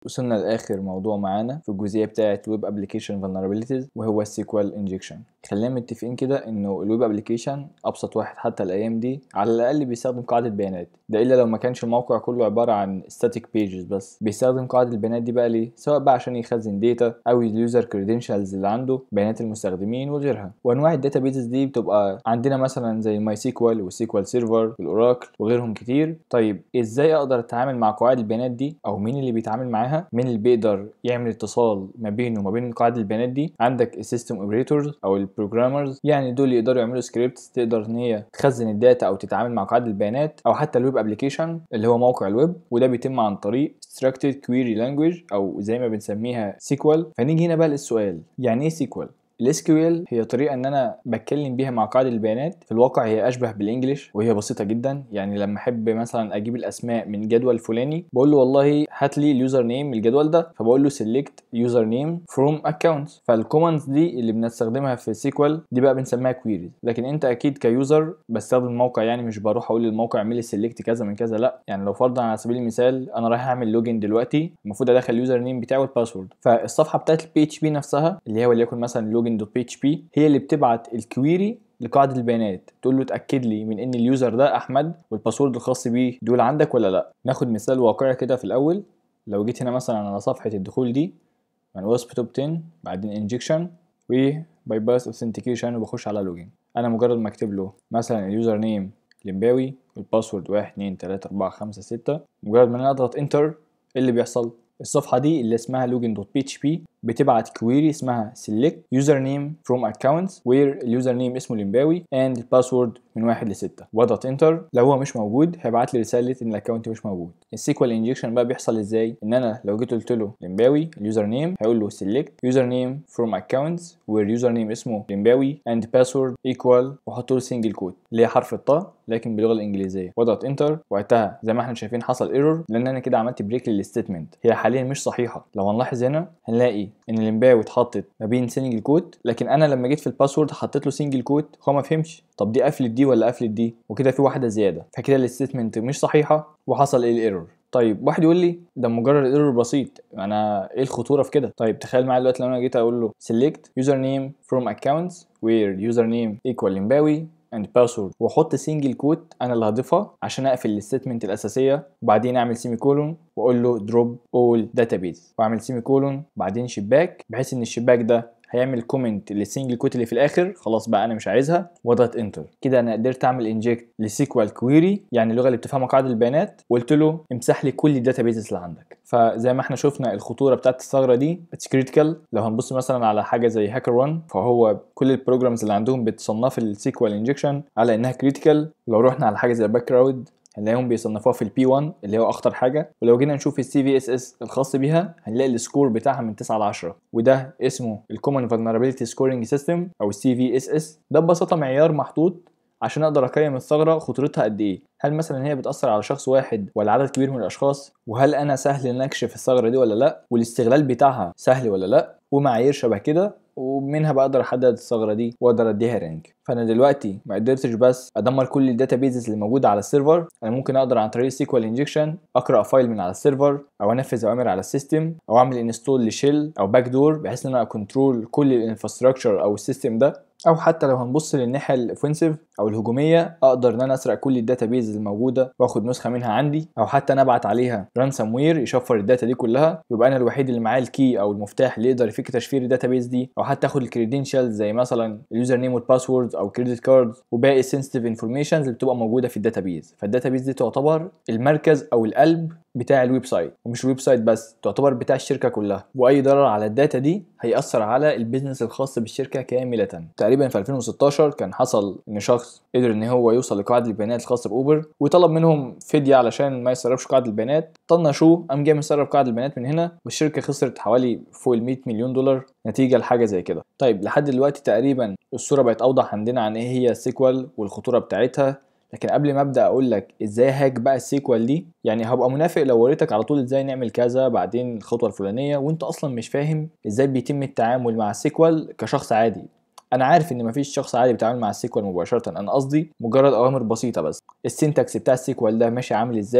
وصلنا لاخر موضوع معانا في الجزئيه بتاعه ويب ابلكيشن vulnerabilities وهو السيكوال انجكشن خلينا متفقين كده انه الويب ابلكيشن ابسط واحد حتى الايام دي على الاقل بيستخدم قاعده بيانات ده الا لو ما كانش الموقع كله عباره عن static pages بس بيستخدم قاعده البيانات دي بقى ليه سواء بقى عشان يخزن داتا او اليوزر كريدنشالز اللي عنده بيانات المستخدمين وغيرها وانواع الداتابيزز دي بتبقى عندنا مثلا زي ماي سيكوال والسيكوال سيرفر والاوراكل وغيرهم كتير طيب ازاي اقدر اتعامل مع قواعد البيانات دي او مين اللي بيتعامل معاها مين اللي بيقدر يعمل اتصال ما بينه وما بين قواعد البيانات دي عندك السيستم اوبريتورز او البروجرامرز يعني دول يقدروا يعملوا سكريبتس تقدر ان هي تخزن الداتا او تتعامل مع قواعد البيانات او حتى الويب ابلكيشن اللي هو موقع الويب وده بيتم عن طريق structured query language او زي ما بنسميها سيكوال فنيجي هنا بقى للسؤال يعني ايه سيكوال الاس كيو ال هي طريقه ان انا بتكلم بيها مع قاعده البيانات في الواقع هي اشبه بالانجلش وهي بسيطه جدا يعني لما احب مثلا اجيب الاسماء من جدول فلاني بقول له والله هات لي اليوزر نيم من الجدول ده فبقول له سيلكت يوزر نيم فروم اكونتس فالكوماندز دي اللي بنستخدمها في سيكوال دي بقى بنسميها كويريز لكن انت اكيد كيوزر بستخدم موقع يعني مش بروح اقول للموقع اعمل لي سيلكت كذا من كذا لا يعني لو فرضا على سبيل المثال انا رايح اعمل لوجن دلوقتي المفروض ادخل اليوزر نيم بتاعي والباسورد فالصفحه بتاعت البي اتش بي نفسها اللي هي وليكن مثلا لوجن دوت بي اتش بي هي اللي بتبعت الكويري لقاعدة البيانات تقول له اتأكد لي من ان اليوزر ده احمد والباسورد الخاص بيه دول عندك ولا لا ناخد مثال واقعي كده في الاول لو جيت هنا مثلا على صفحة الدخول دي من وصف توب 10 بعدين انجكشن و باي باس اوثنتيكيشن وبخش على لوجين انا مجرد ما اكتب له مثلا اليوزر نيم لمباوي والباسورد 1 2 3 4 5 6 مجرد ما انا اضغط انتر ايه اللي بيحصل الصفحة دي اللي اسمها login.php بتبعت كويري اسمها select username from accounts where اليوزر نيم اسمه لمباوي and الباسورد من واحد لستة واضغط انتر لو هو مش موجود هيبعت لي رسالة ان الاكونت مش موجود السيكوال انجكشن بقى بيحصل ازاي ان انا لو جيت قلت له لمباوي اليوزر نيم هيقول له select username from accounts where اليوزر نيم اسمه لمباوي and password equal واحط له سنجل كود اللي هي حرف الطاء لكن باللغه الانجليزيه واضغط انتر وقتها زي ما احنا شايفين حصل ايرور لان انا كده عملت بريك للستيتمنت هي حاليا مش صحيحه لو هنلاحظ هنا هنلاقي ان الامباوي اتحطت ما بين سنجل كوت لكن انا لما جيت في الباسورد حطيت له سنجل كوت هو ما فهمش طب دي قفلت دي ولا قفلت دي وكده في واحده زياده فكده الستيتمنت مش صحيحه وحصل ايه الايرور طيب واحد يقول لي ده مجرد ايرور بسيط انا ايه الخطوره في كده طيب تخيل معايا دلوقتي لو انا جيت اقول له select username from accounts where username equal لمباوي اند باسورد واحط سنجل كوت انا اللي هضيفها عشان اقفل الستمنت الاساسيه وبعدين اعمل سيمي كولون واقول له دروب اول داتابيز واعمل سيمي كولون بعدين شباك بحيث ان الشباك ده هيعمل كومنت للسنجل كوت اللي في الاخر خلاص بقى انا مش عايزها واضغط انتر كده انا قدرت اعمل انجكت لسيكوال كويري يعني اللغه اللي بتفهمها قاعده البيانات وقلت له امسح لي كل الداتابيزز اللي عندك فزي ما احنا شفنا الخطوره بتاعت الثغره دي اتس كريتيكال لو هنبص مثلا على حاجه زي هاكر 1 فهو كل البروجرامز اللي عندهم بتصنف السيكوال انجكشن على انها كريتيكال لو رحنا على حاجه زي باك جراوند هنلاقيهم بيصنفوها في البي 1 اللي هو اخطر حاجه ولو جينا نشوف السي في اس اس الخاص بيها هنلاقي السكور بتاعها من 9 ل 10 وده اسمه الكومن فولنربيلتي سكورنج سيستم او السي في اس اس ده ببساطه معيار محطوط عشان اقدر اقيم الثغره خطورتها قد ايه هل مثلا هي بتاثر على شخص واحد ولا عدد كبير من الاشخاص وهل انا سهل ان اكشف الثغره دي ولا لا والاستغلال بتاعها سهل ولا لا ومعايير شبه كده ومنها بقدر احدد الثغره دي واقدر اديها رانك فانا دلوقتي ما قدرتش بس ادمر كل الداتابيزز اللي موجوده على السيرفر انا ممكن اقدر عن طريق سيكوال انجكشن اقرا فايل من على السيرفر او انفذ اوامر على السيستم او اعمل انستول لشيل او باك دور بحيث ان انا اكونترول كل الانفراستراكشر او السيستم ده او حتى لو هنبص للناحيه الاوفنسيف او الهجوميه اقدر ان انا اسرق كل الداتابيز الموجوده واخد نسخه منها عندي او حتى انا ابعت عليها رانسام وير يشفر الداتا دي كلها يبقى انا الوحيد اللي معاه الكي او المفتاح اللي يقدر يفك تشفير الداتابيز دي او حتى اخد الكريدنشالز زي مثلا اليوزر نيم والباسورد او كريدت كارد وباقي السنسيتيف انفورميشنز اللي بتبقى موجوده في الداتابيز فالداتابيز دي تعتبر المركز او القلب بتاع الويب سايت ومش الويب سايت بس تعتبر بتاع الشركه كلها واي ضرر على الداتا دي هيأثر على البيزنس الخاص بالشركه كامله تقريبا في 2016 كان حصل ان شخص قدر ان هو يوصل لقاعده البيانات الخاصه باوبر وطلب منهم فديه علشان ما يسربش قاعده البيانات طنشوه قام جاي مسرب قاعده البيانات من هنا والشركه خسرت حوالي فوق ال 100 مليون دولار نتيجه لحاجه زي كده طيب لحد دلوقتي تقريبا الصوره بقت اوضح عندنا عن ايه هي السيكوال والخطوره بتاعتها لكن قبل ما ابدا اقول لك ازاي هاك بقى السيكوال دي يعني هبقى منافق لو وريتك على طول ازاي نعمل كذا بعدين الخطوه الفلانيه وانت اصلا مش فاهم ازاي بيتم التعامل مع السيكوال كشخص عادي انا عارف ان مفيش شخص عادي بيتعامل مع السيكوال مباشره انا قصدي مجرد اوامر بسيطه بس السنتكس بتاع السيكوال ده ماشي عامل ازاي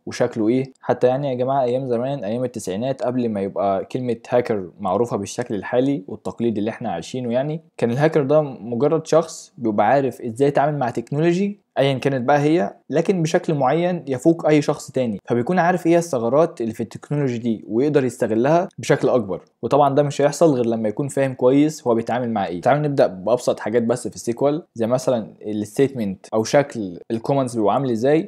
وشكله ايه حتى يعني يا جماعه ايام زمان ايام التسعينات قبل ما يبقى كلمه هاكر معروفه بالشكل الحالي والتقليدي اللي احنا عايشينه يعني كان الهاكر ده مجرد شخص بيبقى عارف ازاي يتعامل مع تكنولوجي ايا كانت بقى هي لكن بشكل معين يفوق اي شخص تاني فبيكون عارف ايه الثغرات اللي في التكنولوجي دي ويقدر يستغلها بشكل اكبر وطبعا ده مش هيحصل غير لما يكون فاهم كويس هو بيتعامل مع ايه تعالوا نبدا بابسط حاجات بس في السيكوال زي مثلا الستيتمنت او شكل الكومنتس بيبقى عامل ازاي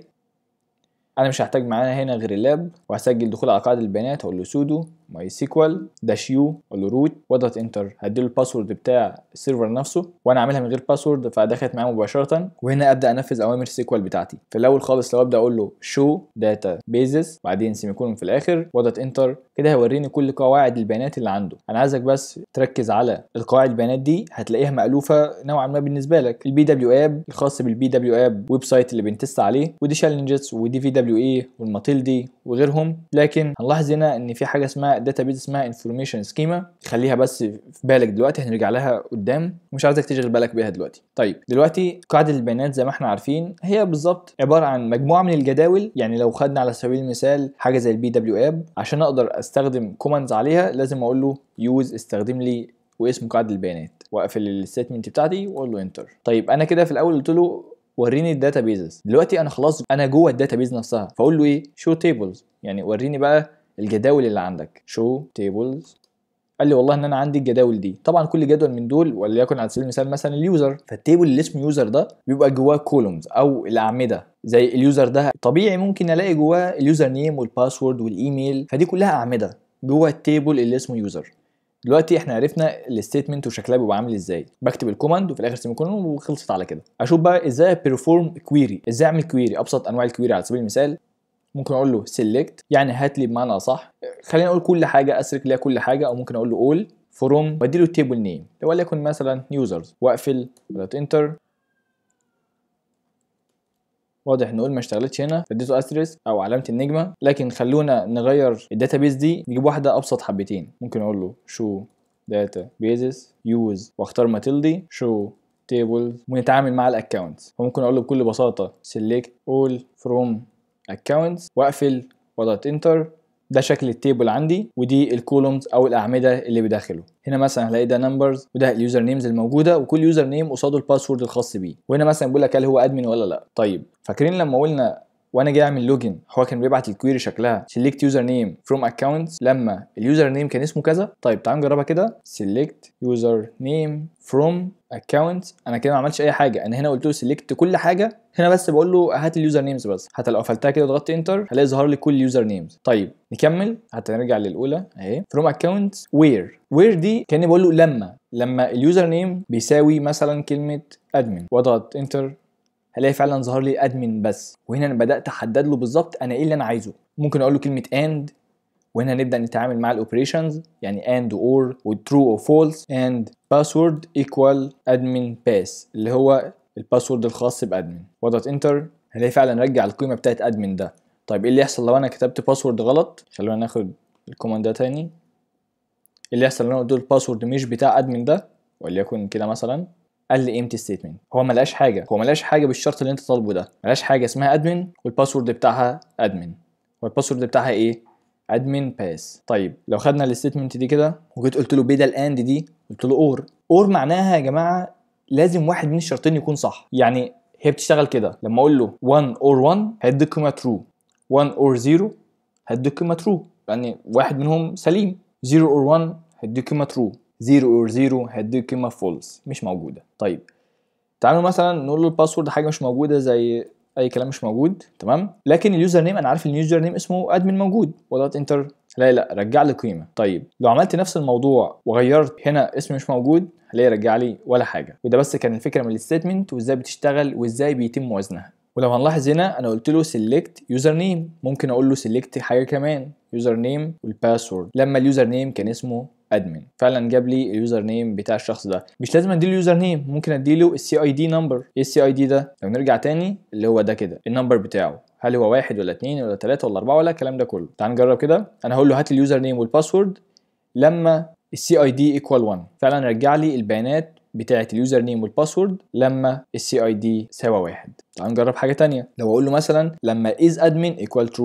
انا مش هحتاج معانا هنا غير اللاب وهسجل دخول على قاعده البيانات هقول له سودو ماي سيكوال داش يو اقول له روت واضغط انتر هديله الباسورد بتاع السيرفر نفسه وانا عاملها من غير باسورد فدخلت معاه مباشره وهنا ابدا انفذ اوامر السيكوال بتاعتي في الاول خالص لو ابدا اقول له شو داتا بيزس بعدين سيميكولون في الاخر واضغط انتر كده هيوريني كل قواعد البيانات اللي عنده انا عايزك بس تركز على القواعد البيانات دي هتلاقيها مالوفه نوعا ما بالنسبه لك البي دبليو اب الخاص بالبي دبليو اب ويب سايت اللي بنتست عليه ودي شالنجز ودي في دبليو اي والماتيلدي وغيرهم لكن هنلاحظ هنا ان في حاجه اسمها داتابيز اسمها انفورميشن سكيما خليها بس في بالك دلوقتي هنرجع لها قدام مش عايزك تشغل بالك بيها دلوقتي طيب دلوقتي قاعده البيانات زي ما احنا عارفين هي بالظبط عباره عن مجموعه من الجداول يعني لو خدنا على سبيل المثال حاجه زي البي دبليو اب عشان اقدر استخدم كوماندز عليها لازم اقول له يوز استخدم لي واسم قاعده البيانات واقفل الستيتمنت بتاعتي واقول له انتر طيب انا كده في الاول قلت له وريني الداتا بيزز دلوقتي انا خلاص انا جوه الداتا بيز نفسها فاقول له ايه شو تيبلز يعني وريني بقى الجداول اللي عندك شو تيبلز قال لي والله ان انا عندي الجداول دي طبعا كل جدول من دول وليكن على سبيل المثال مثلا اليوزر فالتيبل اللي اسمه يوزر ده بيبقى جواه كولومز او الاعمده زي اليوزر ده طبيعي ممكن الاقي جواه اليوزر نيم والباسورد والايميل فدي كلها اعمده جوه التيبل اللي اسمه يوزر دلوقتي احنا عرفنا الستيتمنت وشكلها بيبقى عامل ازاي بكتب الكوماند وفي الاخر سيميكولون وخلصت على كده اشوف بقى ازاي بيرفورم كويري ازاي اعمل كويري ابسط انواع الكويري على سبيل المثال ممكن اقول له سيلكت يعني هات لي بمعنى اصح خلينا اقول كل حاجه اسرك ليها كل حاجه او ممكن اقول له اول فروم وادي له التيبل نيم وليكن مثلا يوزرز واقفل ضغط انتر واضح ان اقول ما اشتغلتش هنا اديته استريس او علامه النجمه لكن خلونا نغير الداتابيز دي نجيب واحده ابسط حبتين ممكن اقول له شو داتا بيزز يوز واختار ماتيلدي شو تيبل ونتعامل مع الاكونتس فممكن اقول له بكل بساطه select all from accounts واقفل واضغط انتر ده شكل التيبل عندي ودي الكولومز او الاعمده اللي بداخله هنا مثلا هلاقي ده نمبرز وده اليوزر نيمز الموجوده وكل يوزر نيم قصاده الباسورد الخاص بيه وهنا مثلا بيقول لك هل هو ادمن ولا لا طيب فاكرين لما قلنا وانا جاي اعمل لوجن هو كان بيبعت الكويري شكلها select user name from accounts لما اليوزر نيم كان اسمه كذا طيب تعالوا نجربها كده select user name from accounts انا كده ما عملتش اي حاجه انا هنا قلت له select كل حاجه هنا بس بقول له هات اليوزر نيمز بس حتى لو قفلتها كده وضغطت انتر هلاقي ظهر لي كل اليوزر نيمز طيب نكمل حتى نرجع للاولى اهي from accounts where where دي كاني بقول له لما لما اليوزر نيم بيساوي مثلا كلمه admin واضغط انتر هلاقي فعلا ظهر لي ادمن بس وهنا انا بدات احدد له بالظبط انا ايه اللي انا عايزه ممكن اقول له كلمه اند وهنا نبدا نتعامل مع الاوبريشنز يعني اند اور وترو او فولس اند باسورد ايكوال ادمن باس اللي هو الباسورد الخاص بادمن واضغط انتر هلاقي فعلا رجع القيمه بتاعت ادمن ده طيب ايه اللي يحصل لو انا كتبت باسورد غلط خلونا ناخد الكوماند ده تاني ايه اللي يحصل لو انا قلت له الباسورد مش بتاع ادمن ده وليكن كده مثلا قال لي قيمه الستيتمنت هو ما لقاش حاجه هو ما لقاش حاجه بالشرط اللي انت طالبه ده ما لقاش حاجه اسمها ادمن والباسورد بتاعها ادمن والباسورد بتاعها ايه ادمن باس طيب لو خدنا الستيتمنت دي كده وجيت قلت له بدل اند دي قلت له اور اور معناها يا جماعه لازم واحد من الشرطين يكون صح يعني هي بتشتغل كده لما اقول له 1 اور 1 هيديك قيمه ترو 1 اور 0 هيديك قيمه ترو يعني واحد منهم سليم 0 اور 1 هيديك قيمه ترو 0 اور 0 هيديك قيمه فولس مش موجوده طيب تعالوا مثلا نقول له الباسورد حاجه مش موجوده زي اي كلام مش موجود تمام لكن اليوزر نيم انا عارف ان اليوزر نيم اسمه ادمن موجود وضغط انتر لا لا رجع لي قيمه طيب لو عملت نفس الموضوع وغيرت هنا اسم مش موجود هلاقي رجع لي ولا حاجه وده بس كان الفكره من الستيتمنت وازاي بتشتغل وازاي بيتم وزنها ولو هنلاحظ هنا انا قلت له سيلكت يوزر نيم ممكن اقول له سيلكت حاجه كمان يوزر نيم والباسورد لما اليوزر نيم كان اسمه ادمن فعلا جاب لي اليوزر نيم بتاع الشخص ده مش لازم اديله اليوزر نيم ممكن اديله السي اي دي نمبر ايه السي اي دي ده لو نرجع تاني اللي هو ده كده النمبر بتاعه هل هو واحد ولا اتنين ولا تلاتة ولا أربعة ولا الكلام ده كله تعال نجرب كده أنا هقول له هات اليوزر نيم والباسورد لما السي اي دي ايكوال 1 فعلا رجع لي البيانات بتاعه اليوزر نيم والباسورد لما السي اي دي ساوى واحد تعال نجرب حاجه تانية لو اقول له مثلا لما is admin equal true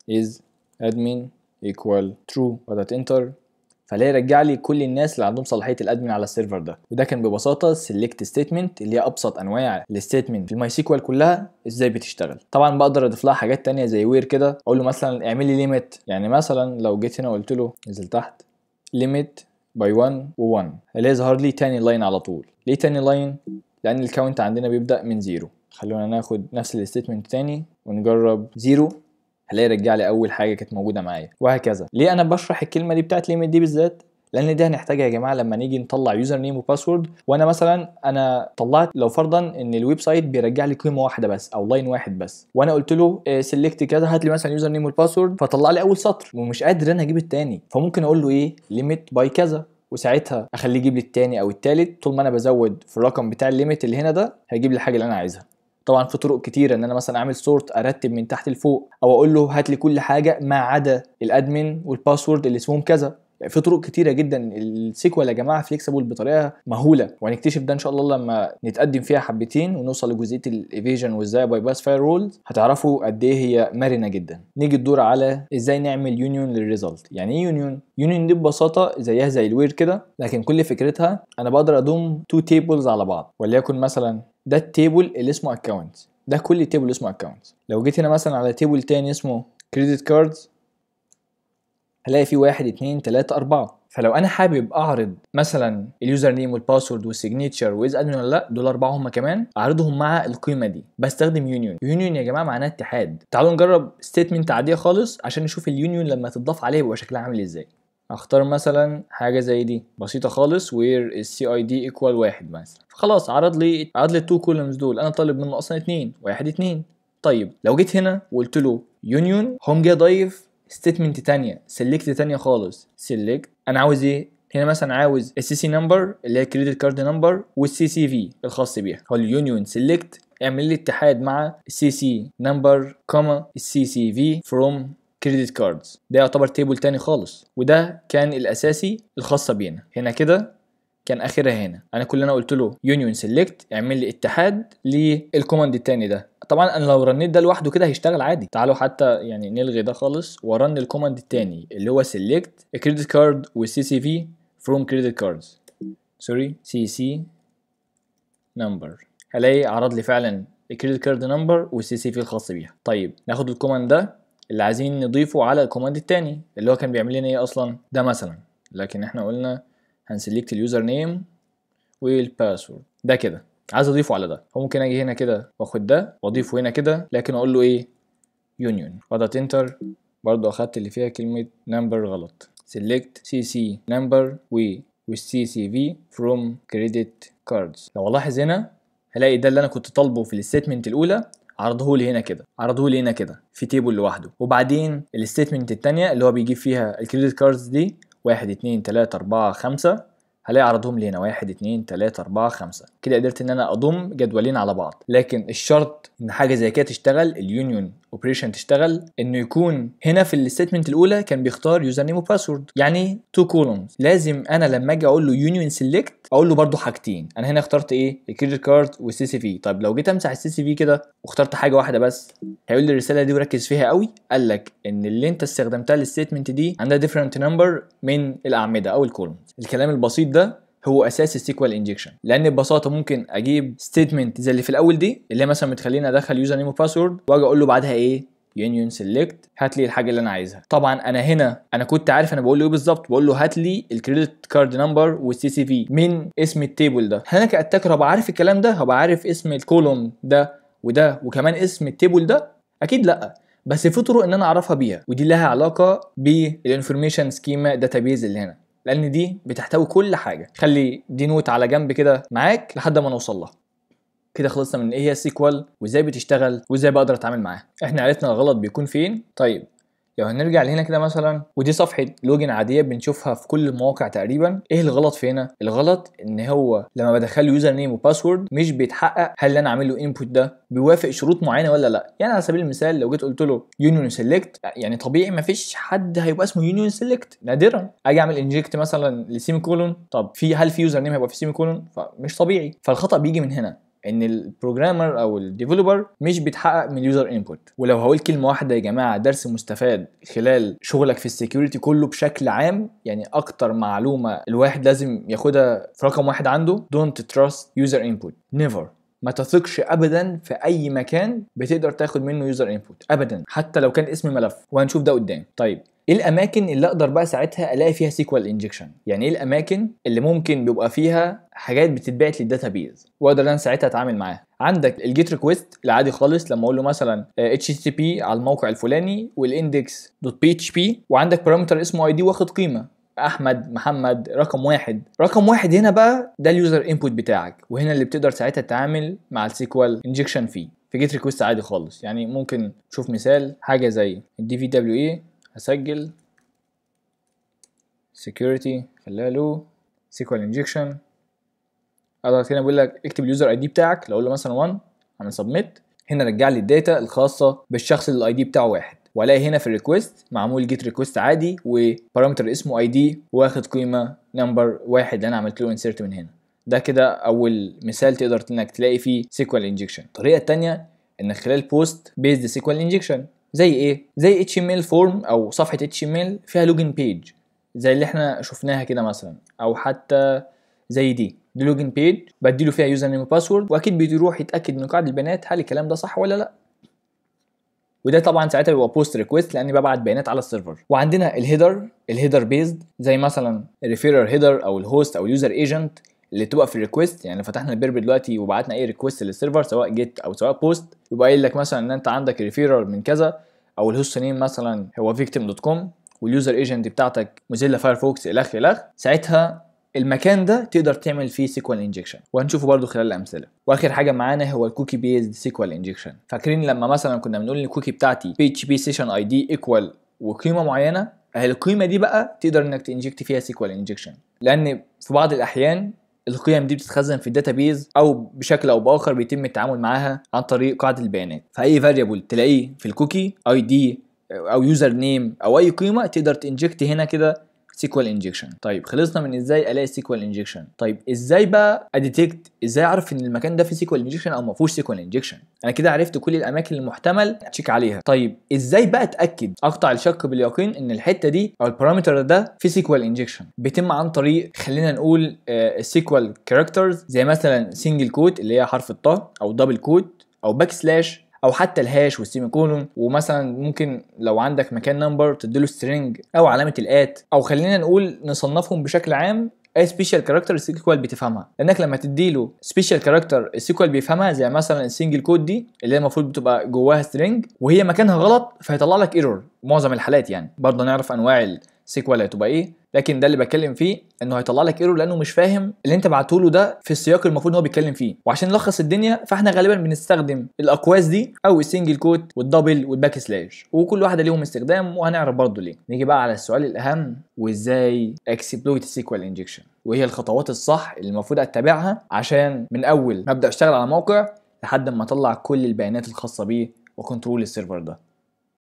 is admin equal true وضغط انتر فلاقي يرجع لي كل الناس اللي عندهم صلاحيه الادمن على السيرفر ده وده كان ببساطه سيلكت ستيتمنت اللي هي ابسط انواع الستيتمنت في الماي سيكوال كلها ازاي بتشتغل طبعا بقدر اضيف لها حاجات تانية زي وير كده اقول له مثلا اعمل لي ليميت يعني مثلا لو جيت هنا قلت له نزل تحت ليميت باي 1 و1 هلاقي ظهر لي تاني لاين على طول ليه تاني لاين لان الكاونت عندنا بيبدا من زيرو خلونا ناخد نفس الستيتمنت تاني ونجرب زيرو هلاقي رجع لي اول حاجه كانت موجوده معايا وهكذا ليه انا بشرح الكلمه دي بتاعت ليميت دي بالذات لان دي هنحتاجها يا جماعه لما نيجي نطلع يوزر نيم وباسورد وانا مثلا انا طلعت لو فرضا ان الويب سايت بيرجع لي قيمه واحده بس او لاين واحد بس وانا قلت له سيلكت كذا هات لي مثلا يوزر نيم والباسورد فطلع لي اول سطر ومش قادر انا اجيب التاني فممكن اقول له ايه ليميت باي كذا وساعتها اخليه يجيب لي التاني او التالت طول ما انا بزود في الرقم بتاع الليميت اللي هنا ده هيجيب لي الحاجه اللي انا عايزها طبعا في طرق كتيره ان انا مثلا اعمل سورت ارتب من تحت لفوق او اقول له هات لي كل حاجه ما عدا الادمن والباسورد اللي اسمهم كذا يعني في طرق كتيره جدا السيكوال يا جماعه فليكسبل بطريقه مهوله وهنكتشف ده ان شاء الله لما نتقدم فيها حبتين ونوصل لجزئيه الايفيجن وازاي باي باس فاير رولز هتعرفوا قد ايه هي مرنه جدا نيجي الدور على ازاي نعمل يونيون للريزلت يعني ايه يونيون يونيون دي ببساطه زيها زي الوير كده لكن كل فكرتها انا بقدر اضم تو تيبلز على بعض وليكن مثلا ده التيبل اللي اسمه اكونت ده كل تيبل اسمه اكونت لو جيت هنا مثلا على تيبل تاني اسمه كريدت كاردز هلاقي فيه واحد اتنين تلاتة أربعة فلو أنا حابب أعرض مثلا اليوزر نيم والباسورد والسيجنتشر وإز أدمن ولا لأ دول أربعة هم كمان أعرضهم مع القيمة دي بستخدم يونيون يونيون يا جماعة معناها اتحاد تعالوا نجرب ستيتمنت عادية خالص عشان نشوف اليونيون لما تضاف عليه يبقى شكلها عامل إزاي اختار مثلا حاجه زي دي بسيطه خالص وير السي اي دي ايكوال واحد مثلا فخلاص عرض لي عرض لي التو كولمز دول انا طالب منه اصلا اتنين واحد اتنين طيب لو جيت هنا وقلت له يونيون هم جه ضايف ستيتمنت تانية سيلكت تانية خالص سيلكت انا عاوز ايه هنا مثلا عاوز السي سي نمبر اللي هي كريدت كارد نمبر والسي سي في الخاص بيها هو اليونيون سيلكت اعمل لي اتحاد مع السي سي نمبر كوما السي سي في فروم كريدت كاردز ده يعتبر تيبل تاني خالص وده كان الاساسي الخاصه بينا هنا كده كان اخرها هنا انا كل اللي انا قلت له يونيون سيلكت اعمل لي اتحاد للكوماند التاني ده طبعا انا لو رنيت ده لوحده كده هيشتغل عادي تعالوا حتى يعني نلغي ده خالص ورن الكوماند التاني اللي هو سيلكت كريدت كارد والسي سي في فروم كريدت كاردز سوري سي سي نمبر هلاقي عرض لي فعلا الكريدت كارد نمبر والسي سي في الخاص بيها طيب ناخد الكوماند ده اللي عايزين نضيفه على الكوماند التاني اللي هو كان بيعمل لنا ايه اصلا ده مثلا لكن احنا قلنا هنسلكت اليوزر نيم والباسورد ده كده عايز اضيفه على ده فممكن اجي هنا كده واخد ده واضيفه هنا كده لكن اقول له ايه يونيون واضغط انتر برضو اخدت اللي فيها كلمة نمبر غلط select cc number و والسي سي في from credit cards لو الاحظ هنا هلاقي ده اللي انا كنت طالبه في الستيتمنت الاولى عرضه لي هنا كده عرضه لي هنا كده في تيبل لوحده وبعدين الستيتمنت التانية اللي هو بيجيب فيها الكريدت كاردز دي واحد اتنين تلاتة أربعة خمسة هلاقي عرضهم لي هنا واحد اتنين تلاتة أربعة خمسة كده قدرت إن أنا أضم جدولين على بعض لكن الشرط إن حاجة زي كده تشتغل اليونيون اوبريشن تشتغل انه يكون هنا في الستيتمنت الاولى كان بيختار يوزر نيم وباسورد يعني تو كولومز لازم انا لما اجي اقول له يونيون سيلكت اقول له برده حاجتين انا هنا اخترت ايه الكريدت كارد والسي سي في طيب لو جيت امسح السي سي في كده واخترت حاجه واحده بس هيقول لي الرساله دي وركز فيها قوي قال لك ان اللي انت استخدمتها للستيتمنت دي عندها ديفرنت نمبر من الاعمده او الكولومز الكلام البسيط ده هو اساس السيكوال انجكشن لان ببساطه ممكن اجيب ستيتمنت زي اللي في الاول دي اللي هي مثلا بتخليني ادخل يوزر نيم وباسورد واجي اقول له بعدها ايه يونيون سيلكت هات لي الحاجه اللي انا عايزها طبعا انا هنا انا كنت عارف انا بقول له ايه بالظبط بقول له هات لي الكريدت كارد نمبر والسي سي في من اسم التيبل ده هل انا كاتاكر هبقى عارف الكلام ده هبقى عارف اسم الكولوم ده وده وكمان اسم التيبل ده اكيد لا بس في طرق ان انا اعرفها بيها ودي لها علاقه بالانفورميشن سكيما داتابيز اللي هنا لان دي بتحتوي كل حاجه خلي دي نوت على جنب كده معاك لحد ما نوصل لها كده خلصنا من ايه هي السيكوال وازاي بتشتغل وازاي بقدر اتعامل معاها احنا عرفنا الغلط بيكون فين طيب لو هنرجع لهنا كده مثلا ودي صفحه لوجن عاديه بنشوفها في كل المواقع تقريبا ايه الغلط في هنا الغلط ان هو لما بدخل يوزر نيم وباسورد مش بيتحقق هل انا عامل له انبوت ده بيوافق شروط معينه ولا لا يعني على سبيل المثال لو جيت قلت له يونيون سيلكت يعني طبيعي ما فيش حد هيبقى اسمه يونيون سيلكت نادرا اجي اعمل انجكت مثلا لسيمي كولون طب في هل في يوزر نيم هيبقى في سيمي كولون فمش طبيعي فالخطا بيجي من هنا ان البروجرامر او الديفلوبر مش بيتحقق من اليوزر انبوت ولو هقول كلمه واحده يا جماعه درس مستفاد خلال شغلك في السكيورتي كله بشكل عام يعني اكتر معلومه الواحد لازم ياخدها في رقم واحد عنده don't trust user input never ما تثقش ابدا في اي مكان بتقدر تاخد منه يوزر انبوت ابدا حتى لو كان اسم ملف وهنشوف ده قدام طيب ايه الاماكن اللي اقدر بقى ساعتها الاقي فيها سيكوال انجكشن يعني ايه الاماكن اللي ممكن بيبقى فيها حاجات بتتبعت للداتابيز واقدر انا ساعتها اتعامل معاها عندك الجيت ريكويست العادي خالص لما اقول له مثلا اتش تي بي على الموقع الفلاني والاندكس دوت بي اتش بي وعندك بارامتر اسمه اي دي واخد قيمه احمد محمد رقم واحد رقم واحد هنا بقى ده اليوزر انبوت بتاعك وهنا اللي بتقدر ساعتها تتعامل مع السيكوال انجكشن فيه في جيت ريكويست عادي خالص يعني ممكن نشوف مثال حاجه زي الدي في دبليو اي هسجل security خليها له سيكوال انجكشن اضغط هنا بيقول لك اكتب اليوزر اي دي بتاعك لو اقول له مثلا 1 اعمل سبميت هنا رجع لي الداتا الخاصه بالشخص اللي الاي دي بتاعه واحد والاقي هنا في الريكوست معمول جيت ريكوست عادي وبارامتر اسمه اي دي واخد قيمه نمبر واحد اللي انا عملت له انسيرت من هنا ده كده اول مثال تقدر انك تلاقي فيه سيكوال انجكشن الطريقه الثانيه انك خلال بوست بيزد سيكوال انجكشن زي ايه زي اتش ام ال فورم او صفحه اتش ام ال فيها لوجن بيج زي اللي احنا شفناها كده مثلا او حتى زي دي دي لوجن بيج بديله فيها يوزر نيم وباسورد واكيد بيروح يتاكد من قاعده البيانات هل الكلام ده صح ولا لا وده طبعا ساعتها بيبقى بوست ريكويست لاني ببعت بيانات على السيرفر وعندنا الهيدر الهيدر بيزد زي مثلا الريفيرر هيدر او الهوست او اليوزر ايجنت اللي تبقى في الريكوست يعني فتحنا البيرب دلوقتي وبعتنا اي ريكوست للسيرفر سواء جيت او سواء بوست يبقى قايل لك مثلا ان انت عندك ريفيرر من كذا او الهوست نيم مثلا هو فيكتيم دوت كوم واليوزر ايجنت بتاعتك موزيلا فايرفوكس الخ الخ ساعتها المكان ده تقدر تعمل فيه سيكوال انجكشن وهنشوفه برضو خلال الامثله واخر حاجه معانا هو الكوكي بيزد سيكوال انجكشن فاكرين لما مثلا كنا بنقول ان الكوكي بتاعتي بي اتش بي سيشن اي دي ايكوال وقيمه معينه اهي القيمه دي بقى تقدر انك تنجكت فيها سيكوال انجكشن لان في بعض الاحيان القيم دي بتتخزن في الداتابيز او بشكل او باخر بيتم التعامل معاها عن طريق قاعده البيانات فاي فاريبل تلاقيه في الكوكي اي دي او يوزر نيم او اي قيمه تقدر تنجكت هنا كده سيكوال انجكشن طيب خلصنا من ازاي الاقي سيكوال انجكشن طيب ازاي بقى اديتكت ازاي اعرف ان المكان ده فيه سيكوال انجكشن او ما فيهوش سيكوال انجكشن انا كده عرفت كل الاماكن المحتمل تشيك عليها طيب ازاي بقى اتاكد اقطع الشك باليقين ان الحته دي او البارامتر ده فيه سيكوال انجكشن بيتم عن طريق خلينا نقول السيكوال كاركترز زي مثلا سنجل كود اللي هي حرف الطاء او دبل كود او باك سلاش او حتى الهاش والسيمي كولون ومثلا ممكن لو عندك مكان نمبر تديله سترينج او علامه الات او خلينا نقول نصنفهم بشكل عام اي سبيشال كاركتر السيكوال بتفهمها لانك لما تديله سبيشال كاركتر السيكوال بيفهمها زي مثلا السنجل كود دي اللي هي المفروض بتبقى جواها سترينج وهي مكانها غلط فيطلع لك ايرور معظم الحالات يعني برضه نعرف انواع السيكوال هتبقى ايه لكن ده اللي بتكلم فيه انه هيطلع لك ايرور لانه مش فاهم اللي انت بعته له ده في السياق المفروض ان هو بيتكلم فيه وعشان نلخص الدنيا فاحنا غالبا بنستخدم الاقواس دي او السنجل كوت والدبل والباك سلاش وكل واحده ليهم استخدام وهنعرف برضه ليه نيجي بقى على السؤال الاهم وازاي اكسبلويت السيكوال انجكشن وهي الخطوات الصح اللي المفروض اتبعها عشان من اول ما ابدا اشتغل على موقع لحد ما اطلع كل البيانات الخاصه بيه وكنترول السيرفر ده